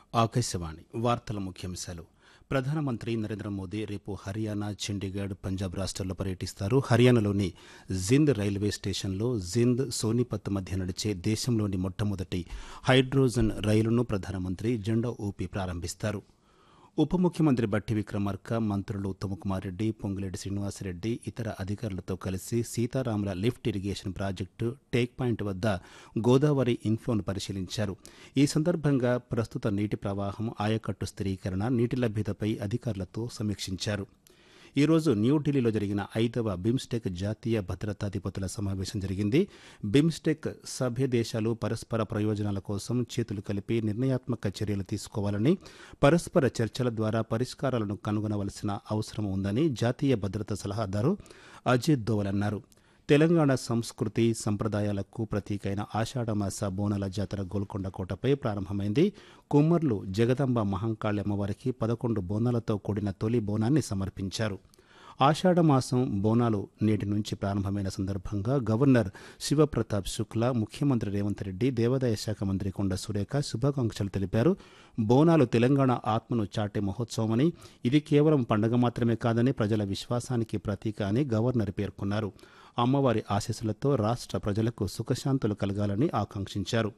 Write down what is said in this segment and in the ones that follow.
ఆకాశవాణి వార్తల ముఖ్యాంశాలు ప్రధానమంత్రి నరేంద్ర మోదీ రేపు హర్యానా చండీగఢ్ పంజాబ్ రాష్ట్రాల్లో పర్యటిస్తారు హర్యానాలోని జింద్ రైల్వే స్టేషన్లో జింద్ సోనిపత్ మధ్య నడిచే దేశంలోని మొట్టమొదటి హైడ్రోజన్ రైలును ప్రధానమంత్రి జెండా ఊపి ప్రారంభిస్తారు ఉప ముఖ్యమంత్రి బట్టి విక్రమార్క మంత్రులు ఉత్తమకుమార్ రెడ్డి పొంగులేటి శ్రీనివాసరెడ్డి ఇతర అధికారులతో కలిసి సీతారాముల lift irrigation project take point వద్ద గోదావరి ఇన్ఫ్లోను పరిశీలించారు ఈ సందర్భంగా ప్రస్తుత నీటి ప్రవాహం ఆయకట్టు స్థిరీకరణ నీటి లభ్యతపై అధికారులతో సమీక్షించారు ఈరోజు న్యూఢిల్లీలో జరిగిన ఐదవ బిమ్స్టెక్ జాతీయ భద్రతాధిపతుల సమావేశం జరిగింది బిమ్స్టెక్ సభ్య దేశాలు పరస్పర ప్రయోజనాల కోసం చేతులు కలిపి నిర్ణయాత్మక చర్యలు తీసుకోవాలని పరస్పర చర్చల ద్వారా పరిష్కారాలను కనుగొనవలసిన అవసరం ఉందని జాతీయ భద్రతా సలహాదారు అజిత్ దోవల్ అన్నారు తెలంగాణ సంస్కృతి సంప్రదాయాలకు ప్రతీకైన ఆషాఢమాస బోనాల జాతర గోల్కొండ కోటపై ప్రారంభమైంది కుమ్మర్లు జగదంబ మహంకాళి అమ్మవారికి పదకొండు బోనాలతో కూడిన తొలి బోనాన్ని సమర్పించారు ఆషాఢమాసం బోనాలు నేటి నుంచి ప్రారంభమైన సందర్భంగా గవర్నర్ శివప్రతాప్ శుక్లా ముఖ్యమంత్రి రేవంత్ రెడ్డి దేవాదాయ శాఖ మంత్రి కొండ సురేఖ శుభాకాంక్షలు తెలిపారు బోనాలు తెలంగాణ ఆత్మను చాటే మహోత్సవమని ఇది కేవలం పండగ మాత్రమే కాదని ప్రజల విశ్వాసానికి ప్రతీక అని గవర్నర్ పేర్కొన్నారు అమ్మవారి ఆశీస్సులతో రాష్ట్ర ప్రజలకు సుఖశాంతులు కలగాలని ఆకాంక్షించారు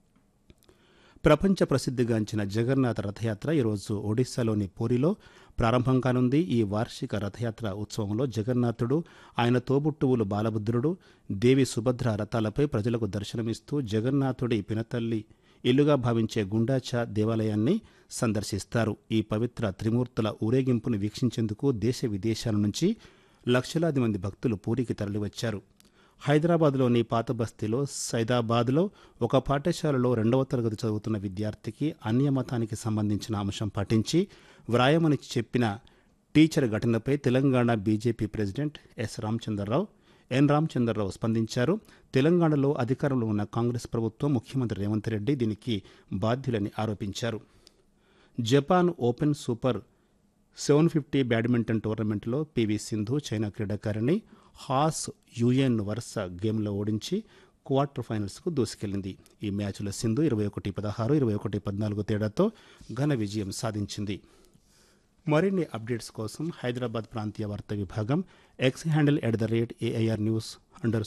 ప్రపంచ ప్రసిద్ధిగాంచిన జగన్నాథ రథయాత్ర ఈరోజు ఒడిశాలోని పూరిలో ప్రారంభం కానుంది ఈ వార్షిక రథయాత్ర ఉత్సవంలో జగన్నాథుడు ఆయన తోబుట్టువులు బాలభద్రుడు దేవి సుభద్ర రథాలపై ప్రజలకు దర్శనమిస్తూ జగన్నాథుడి పినతల్లి ఇల్లుగా భావించే గుండాచా దేవాలయాన్ని సందర్శిస్తారు ఈ పవిత్ర త్రిమూర్తుల ఊరేగింపును వీక్షించేందుకు దేశ విదేశాల నుంచి లక్షలాది మంది భక్తులు పూరికి తరలివచ్చారు హైదరాబాద్లోని పాత బస్తీలో సైదాబాద్లో ఒక పాఠశాలలో రెండవ తరగతి చదువుతున్న విద్యార్థికి అన్యమతానికి సంబంధించిన అంశం పాటించి వ్రాయమని చెప్పిన టీచర్ ఘటనపై Telangana BJP president S Ramachandra Rao N Ramachandra Rao స్పందించారు తెలంగాణలో అధికారంలో ఉన్న కాంగ్రెస్ ప్రభుత్వం ముఖ్యమంత్రి రేవంత్ రెడ్డి దీనికి బాధ్యులని ఆరోపించారు Japan open super seven fifty badminton టోర్నమెంట్లో పివి సింధు చైనా క్రీడాకారిణి హాస్ యుఎన్ వరుస గేమ్లో ఓడించి క్వార్టర్ ఫైనల్స్కు దూసుకెళ్లింది ఈ మ్యాచ్లో సింధు ఇరవై ఒకటి పదహారు ఇరవై ఒకటి పద్నాలుగు తేడాతో ఘన విజయం సాధించింది మరిన్ని అప్డేట్స్ కోసం హైదరాబాద్ ప్రాంతీయ వార్తా విభాగం X handle at the rate AIR news under